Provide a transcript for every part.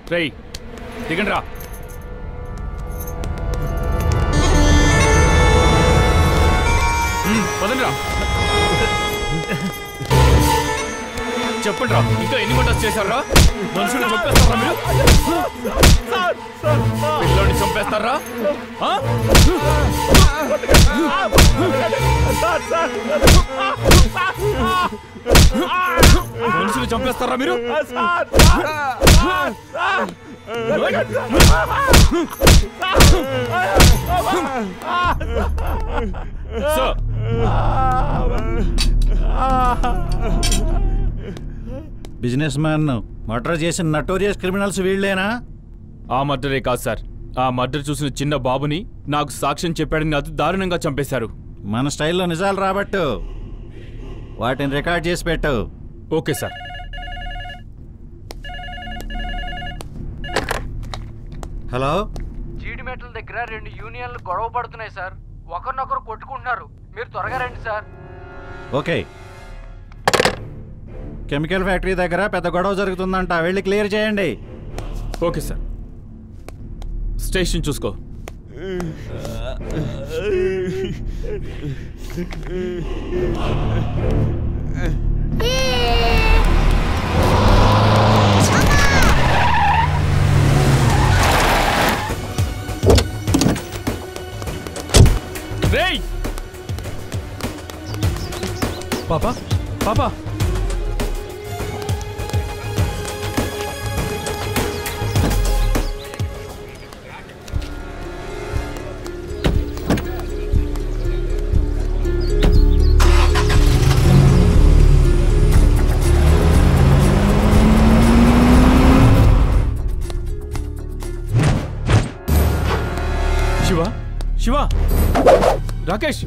రేయ్ దిగండి రా మ్మ్, పదండి రా చెప్పండి రా ఇంకా ఎన్ని మటర్స్ చేశారా మనుషులు చంపేస్తారా మీరు పిల్లోని చంపేస్తారా ఆ? మనుషులు చంపేస్తారా మీరు సార్ బిజినెస్ మ్యాన్ మర్డర్ చేసిన నటోరియస్ క్రిమినల్స్ వీళ్ళేనా ఆ మర్డరే కాదు సార్ ఆ మర్డర్ చూసిన చిన్న బాబుని నాకు సాక్ష్యం చెప్పాడని అతి దారుణంగా చంపేశారు మన స్టైల్లో నిజాలు రాబట్టు వాటిని రికార్డ్ చేసి పెట్టు ఓకే సార్ హలో జీడిమెట్ల దగ్గర రెండు యూనియన్లు గొడవ పడుతున్నాయి సార్ ఒకరినొకరు కొట్టుకుంటున్నారు మీరు త్వరగా రండి సార్ ఓకే కెమికల్ ఫ్యాక్టరీ దగ్గర పెద్ద గొడవ జరుగుతుందంట వెళ్ళి క్లియర్ చేయండి ఓకే సార్ స్టేషన్ చూసుకో రేయ్ పాపా పాపా శివ శివ రాకేష్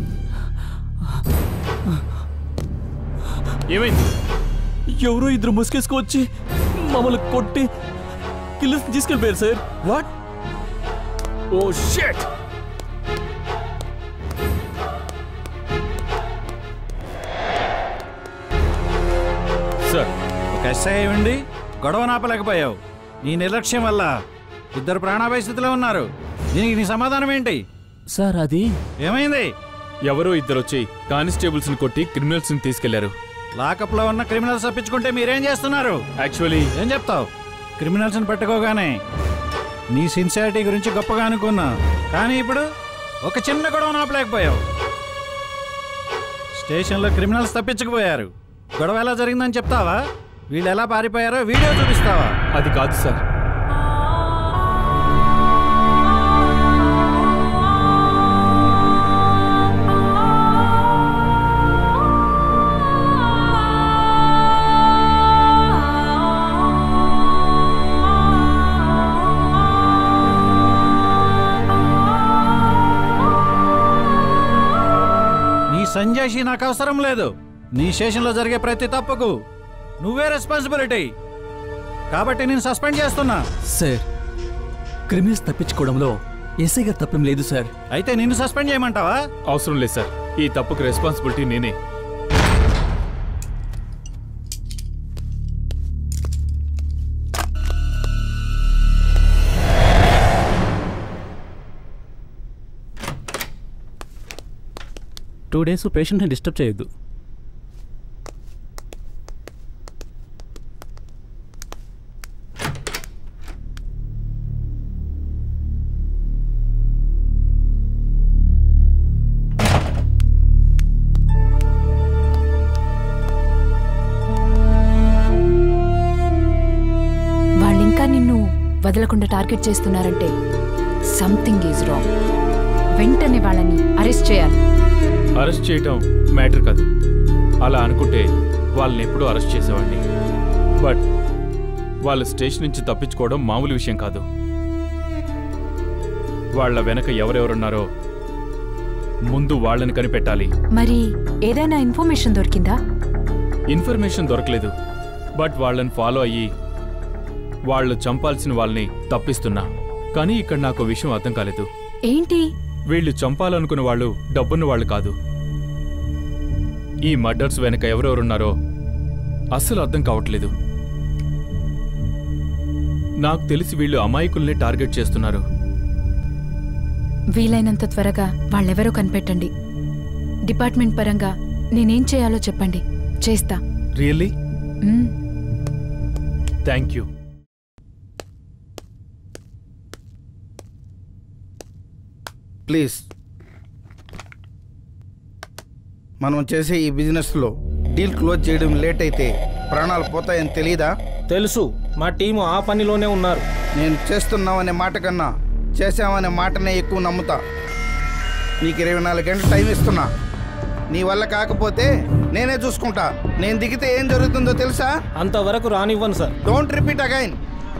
ఏమైంది ఎవరో ఇద్దరు ముసుకేసుకొచ్చి మమ్మల్ని కొట్టి కిల్లర్స్ తీసుకెళ్ళిపోయారు sir what oh shit sir ఒక ఎస్ఐ ఉండి గొడవ నాపలేకపోయావు నీ నిర్లక్ష్యం వల్ల ఇద్దరు ప్రాణాపాయ స్థితిలో ఉన్నారు దీనికి నీ సమాధానం ఏంటి సార్ అది ఏమైంది ఎవరో ఇద్దరు వచ్చి కానిస్టేబుల్స్ ని కొట్టి క్రిమినల్స్ ని తీసుకెళ్లారు లాకప్ లో ఉన్న క్రిమినల్స్ తప్పించుకుంటే మీరేం చేస్తున్నారు యాక్చువల్లీ ఏం చెప్తావు క్రిమినల్స్ని పట్టుకోగానే నీ సిన్సియారిటీ గురించి గొప్పగా అనుకున్నా కానీ ఇప్పుడు ఒక చిన్న గొడవ నాపలేకపోయావు స్టేషన్లో క్రిమినల్స్ తప్పించకపోయారు గొడవ ఎలా జరిగిందని చెప్తావా వీళ్ళు ఎలా పారిపోయారో వీడియో చూపిస్తావా అది కాదు సార్ నీ సంజాషి నాకు అవసరం లేదు నీ స్టేషన్లో జరిగే ప్రతి తప్పుకు నువ్వే రెస్పాన్సిబిలిటీ కాబట్టి నేను సస్పెండ్ చేస్తున్నా సార్ క్రిమినల్స్ తప్పించుకోవడంలో ఎస్ఐ గారు తప్పేం లేదు సార్ అయితే నిన్ను సస్పెండ్ చేయమంటావా అవసరం లేదు సార్ ఈ తప్పుకు రెస్పాన్సిబిలిటీ నేనే టూ డేస్ పేషెంట్ని డిస్టర్బ్ చేయొద్దు వాళ్ళింకా నిన్ను వదలకుండా టార్గెట్ చేస్తున్నారంటే సంథింగ్ ఈజ్ రాంగ్ వెంటనే వాళ్ళని అరెస్ట్ చేయాలి అరెస్ట్ చేయటం మ్యాటర్ కాదు అలా అనుకుంటే వాళ్ళని ఎప్పుడూ అరెస్ట్ చేసేవాడిని బట్ వాళ్ళ స్టేషన్ నుంచి తప్పించుకోవడం మామూలు విషయం కాదు వాళ్ళ వెనక ఎవరెవరున్నారో ముందు వాళ్ళని కనిపెట్టాలి మరి ఏదైనా ఇన్ఫర్మేషన్ దొరికిందా ఇన్ఫర్మేషన్ దొరకలేదు బట్ వాళ్ళని ఫాలో అయ్యి వాళ్ళు చంపాల్సిన వాళ్ళని తప్పిస్తున్నా కానీ ఇక్కడ నాకు ఓ విషయం అర్థం కాలేదు ఏంటి వీళ్ళు చంపాలనుకున్న వాళ్ళు డబ్బున్న వాళ్ళు కాదు ఈ మర్డర్స్ వెనక ఎవరెవరున్నారో అస్సలు అర్థం కావట్లేదు నాకు తెలిసి వీళ్ళు అమాయకుల్ని టార్గెట్ చేస్తున్నారు వీలైనంత త్వరగా వాళ్ళెవరో కనిపెట్టండి డిపార్ట్మెంట్ పరంగా నేనేం చేయాలో చెప్పండి చేస్తా really hmm. Thank you please మనం చేసే ఈ బిజినెస్లో డీల్ క్లోజ్ చేయడం లేట్ అయితే ప్రాణాలు పోతాయని తెలీదా తెలుసు మా టీము ఆ పనిలోనే ఉన్నారు నేను చేస్తున్నామనే మాట కన్నా చేశామనే మాటనే ఎక్కువ నమ్ముతా నీకు ఇరవై నాలుగు గంటలు టైం ఇస్తున్నా నీ వల్ల కాకపోతే నేనే చూసుకుంటా నేను దిగితే ఏం జరుగుతుందో తెలుసా అంతవరకు రానివ్వను సార్ డోంట్ రిపీట్ అగైన్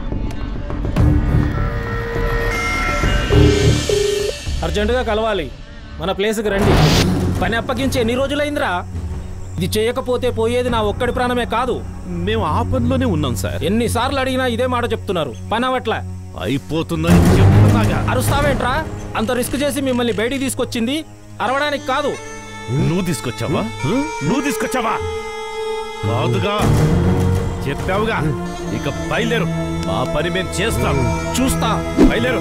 అర్జెంటుగా కలవాలి మన ప్లేస్కి రండి పని అప్పగించి ఎన్ని రోజులైందిరా ఇది చేయకపోతే పోయేది నా ఒక్కడి ప్రాణమే కాదు మేము ఆ పనిలోనే ఉన్నాం సార్ ఎన్నిసార్లు అడిగినా ఇదే మాట చెప్తున్నారు పని అవట్లా అయిపోతుందని చెప్తున్నాగా అరుస్తావేంట్రా అంత రిస్క్ చేసి మిమ్మల్ని బయటికి తీసుకొచ్చింది అరవడానికి కాదు నువ్వు తీసుకొచ్చావా నువ్వు తీసుకొచ్చావా కాదుగా చెప్పావుగా ఇక బయలుదేరు మా పని మేము చేస్తాం చూస్తా బయలుదేరు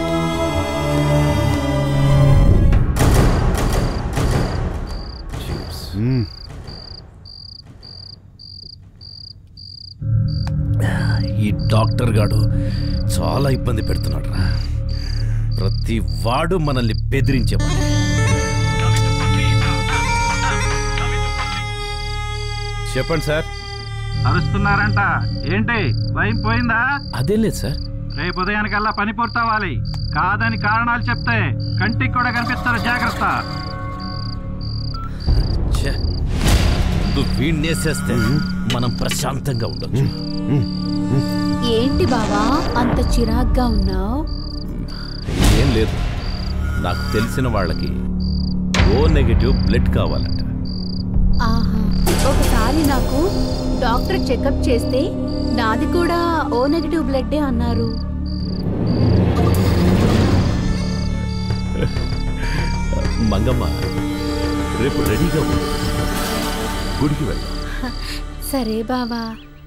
ఈ డాక్టర్ గాడు చాలా ఇబ్బంది పెడుతున్నాడు రా ప్రతి వాడు మనల్ని బెదిరించేవాడు చెప్పండి సార్ అరుస్తున్నారంట ఏంటి భయం పోయిందా అదేం లేదు సార్ రేపు ఉదయానికల్లా పని పూర్తవ్వాలి కాదని కారణాలు చెప్తే కంటికి కూడా కనిపిస్తారు జాగ్రత్త ఛే, ముందు వీణ్ణేసేస్తే మనం ప్రశాంతంగా ఉండొచ్చు ఏంటి బావా అంత చిరాగ్గా ఉన్నావు ఏం లేదు నాకు తెలిసిన వాళ్ళకి ఓ నెగటివ్ బ్లడ్ కావాలంట ఆహా ఒకసారి నాకు డాక్టర్ చెకప్ చేస్తే నాది కూడా ఓ నెగిటివ్ బ్లడ్డే అన్నారు మంగమ్మ రేపు రెడీగా ఉంది గుడికి వెళ్దాం సరే బావా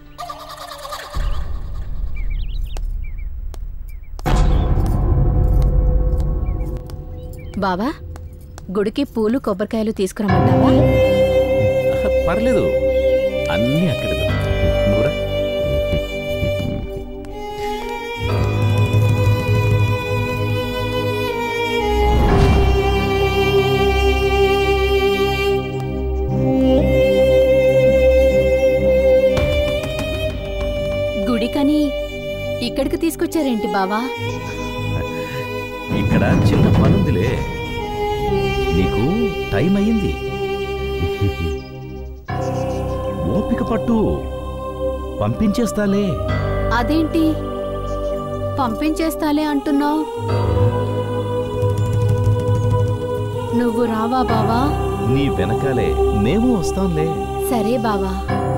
బావా గుడికి పూలు కొబ్బరికాయలు తీసుకురమ్మంటావా పర్లేదు అన్నీ అక్కడ దొరుకుతాయి. నువ్వురా. గుడికని ఇక్కడికి తీసుకొచ్చారేంటి బావా ఇక్కడ చిన్న పనుందిలే నీకు టైం అయ్యింది ఓపిక పట్టు పంపించేస్తాలే అదేంటి పంపించేస్తాలే అంటున్నావు నువ్వు రావా బావా నీ వెనకాలే మేము వస్తాంలే సరే బావా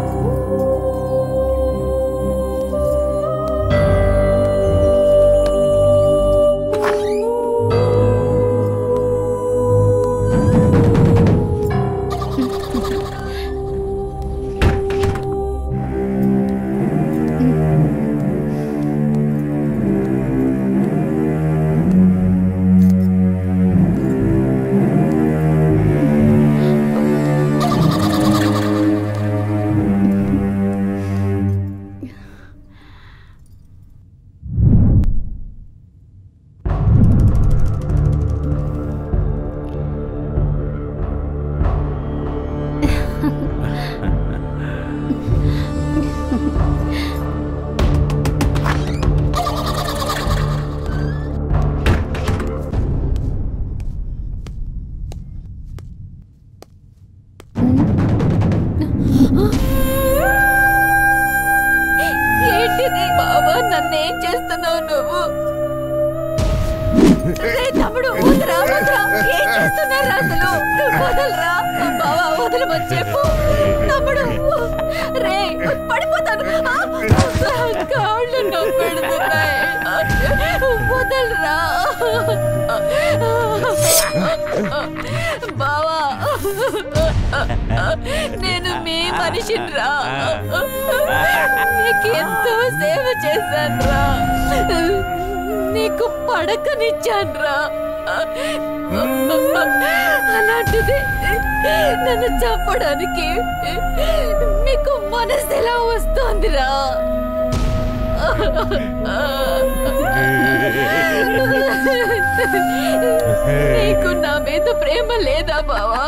ఏంటిది బాబా నన్నేం చేస్తున్నావు నువ్వు రే తమ్ముడు వదరా వదరా ఏం చేస్తున్నారా అసలు నువ్వు వదలరా బావా వదలమని చెప్పు తమ్ముడు రే పడిపోతాను ఆ! కాళ్ళు నొప్పెడుతున్నాయి వదలరా బావా నేను మీ మనిషిని రా నీకెంతో సేవ చేశాను రా నీకు పడకనిచ్చాను రా అలాంటిది నన్ను చంపడానికి మీకు మనసు ఎలా వస్తోందిరా నీకు నా మీద ప్రేమ లేదా బావా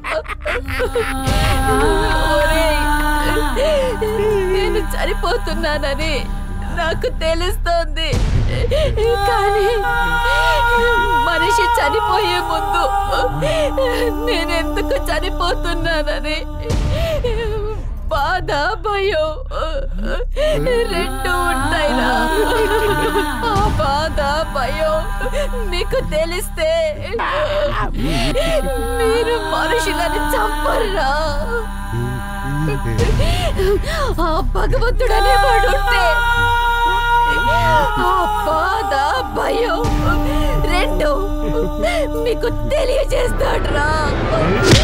ఒరేయ్, నేను చనిపోతున్నానని నాకు తెలుస్తోంది కానీ మనిషి చనిపోయే ముందు నేనెందుకు చనిపోతున్నానని బాధ భయం రెండు ఉంటాయిరా ఆ బాధ భయం మీకు తెలిస్తే మీరు మనుషులని చంపర్రా ఆ భగవంతుడు అనేవాడు ఉంటే ఆ బాధ భయం రెండు మీకు తెలియజేస్తాడు రా